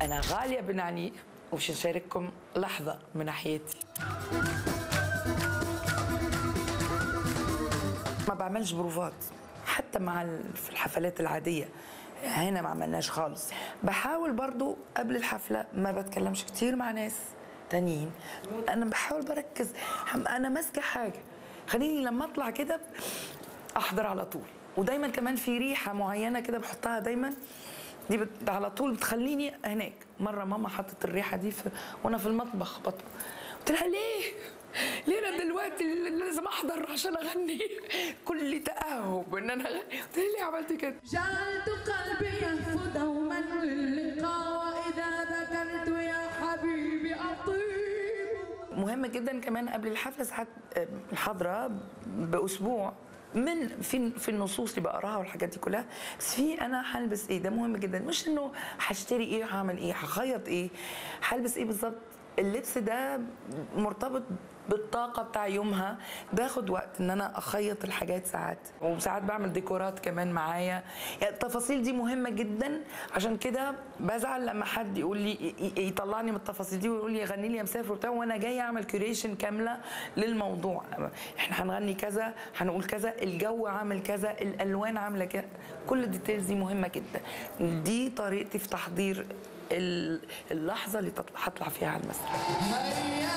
انا غاليه بن علي ومش نشارككم لحظه من حياتي ما بعملش بروفات حتى مع ال- في الحفلات العاديه هنا ما عملناش خالص بحاول برضو قبل الحفله ما بتكلمش كتير مع ناس تانيين انا بحاول بركز هم- انا ماسكه حاجه خليني لما اطلع كده احضر على طول ودايما كمان في ريحه معينه كده بحطها دايما دي بت... على طول بتخليني هناك مره ماما حطت الريحه دي في... وانا في المطبخ بطبخ قلت لها ليه ليه انا دلوقتي لازم احضر عشان اغني كل تاهب ان انا أغني. قلت لها ليه عملت كده جعلت قلبي يهفو دوما للقاء وإذا ذكرت يا حبيبي أطيب مهم جدا كمان قبل الحفله ساعات آه، الحضره باسبوع من في في النصوص اللي بقراها والحاجات دي كلها بس في انا هلبس ايه ده مهم جدا مش انه هشتري ايه هعمل ايه هخيط ايه هلبس ايه بالظبط اللبس ده مرتبط بالطاقه بتاع يومها باخد وقت ان انا اخيط الحاجات ساعات وساعات بعمل ديكورات كمان معايا يعني التفاصيل دي مهمه جدا عشان كده بزعل لما حد يقول لي ي- ي- يطلعني من التفاصيل دي ويقول لي غني لي يا مسافر وبتاع وانا جاي اعمل كيوريشن كامله للموضوع احنا هنغني كذا هنقول كذا الجو عامل كذا الالوان عامله كذا كل الديتيلز دي مهمه جدا دي طريقتي في تحضير ال- اللحظه اللي تطلع هطلع فيها على المسرح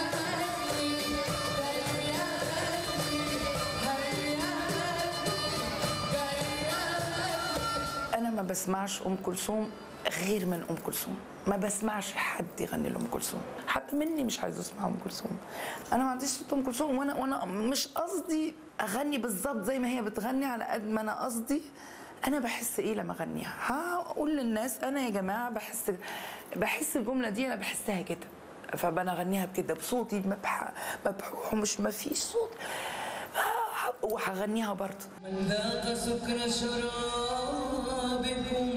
انا ما بسمعش ام كلثوم غير من ام كلثوم ما بسمعش حد يغني لام كلثوم حتى مني مش عايزه اسمع ام كلثوم انا ما عنديش صوت ام كلثوم وانا وانا مش قصدي اغني بالظبط زي ما هي بتغني على قد ما انا قصدي انا بحس ايه لما اغنيها هقول للناس انا يا جماعه بحس بحس الجمله دي انا بحسها كده فانا اغنيها بكده بصوتي مبح مبحوح ومش ما فيش صوت آه، وهغنيها برضه من ذاق سكر شرابكم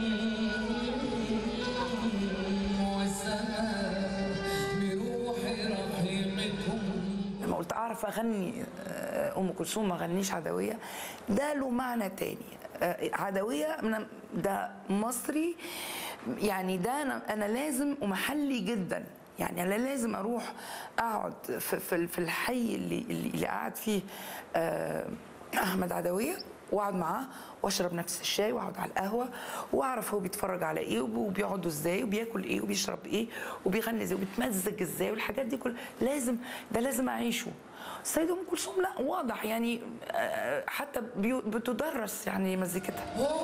والسماء بروح رحيقكم لما قلت اعرف اغني آه، ام كلثوم ما اغنيش عدويه ده له معنى تاني آه، عدويه من- ده مصري يعني ده انا انا لازم ومحلي جدا يعني انا لازم اروح اقعد في في في الحي اللي اللي اللي قاعد فيه آه، احمد عدويه واقعد معاه واشرب نفس الشاي واقعد على القهوه واعرف هو بيتفرج على ايه وب- وبيقعدوا ازاي وبياكل ايه وبيشرب ايه وبيغني ازاي وبيتمزج ازاي والحاجات دي كلها لازم ده لازم اعيشه السيده ام كلثوم لا واضح يعني آه، حتى بيو- بتدرس يعني مزيكتها